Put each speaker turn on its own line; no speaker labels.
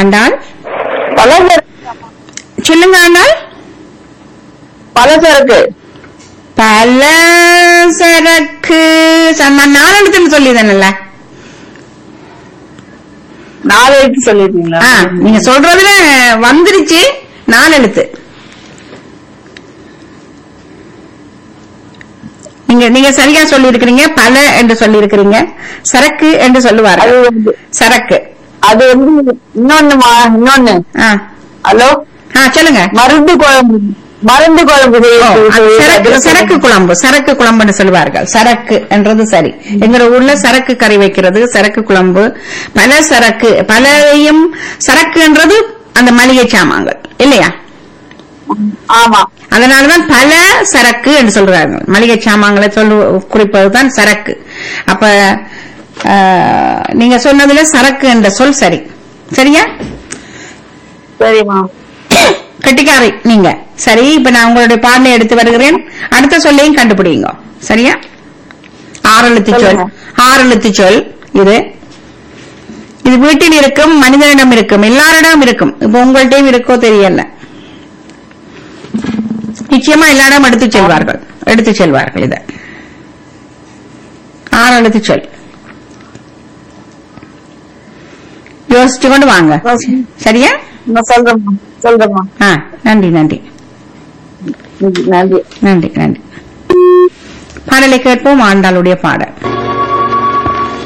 ஆண்டாள்
பலசரக்கு
சொல்லுங்க ஆண்டாள்
பலசரக்கு
பல சரக்கு ச- நான் நாலு எழுத்துன்னு சொல்லிதானல்ல
நாலு எழுத்து சொல்லிருக்கீங்களா
ஆ, நீங்க சொல்றதுல வந்துருச்சு நாலு எழுத்து நீங்க நீங்க சரியா சொல்லி இருக்கிறீங்க பல என்று சொல்லி இருக்கிறீங்க சரக்கு என்று
அது
சொல்லுவார்கள்
வந்து
சரக்கு
அது வந்து இன்னொன்னுமா இன்னொன்னு
ஆ
ஹலோ
ஆ சொல்லுங்க
மருந்து குழம்பு மருந்து குழம்பு
ஓ, அது சரக்கு
செய்யறது.
சரக்கு குழம்பு சரக்கு குழம்புன்னு சொல்லுவார்கள் சரக்கு என்றது சரி எங்க ஊர்ல சரக்கு கறி வைக்கிறது சரக்கு குழம்பு பல சரக்கு பலரையும் சரக்குன்றது அந்த மளிகை சாமான்கள் இல்லையா
ஆமா
அதனாலதான் பல சரக்கு என்று சொல்றார்கள் மளிகை சாமான்களை சொல்லு குறிப்பதுதான் சரக்கு அப்ப ஆ, நீங்க சொன்னதுல சரக்கு என்ற சொல் சரி சரியா
சரிம்மா
கெட்டிக்காரி நீங்க சரி இப்ப நான் உங்களுடைய பாடலை எடுத்து வருகிறேன் அடுத்த சொல்லையும் கண்டுபிடிங்க சரியா ஆறு எழுத்து சொல்
சொல்லுங்க.
ஆறு எழுத்து சொல் இது இது வீட்டில் இருக்கும் மனிதனிடம் இருக்கும் எல்லாரிடம் இருக்கும் இப்ப உங்கள்கிட்டயும் இருக்கோ தெரியல நிச்சயமா எல்லா இடம் எடுத்து செல்வார்கள் எடுத்து செல்வார்கள் இத ஆறு எழுத்து சொல் யோசிச்சு கொண்டு வாங்க சரியா
நான் சொல்றேம்மா சொல்றேம்மா
ஆ நன்றி நன்றி
நன்றி
நன்றி நன்றி பாடலை கேட்போம் ஆண்டாளுடைய பாடல்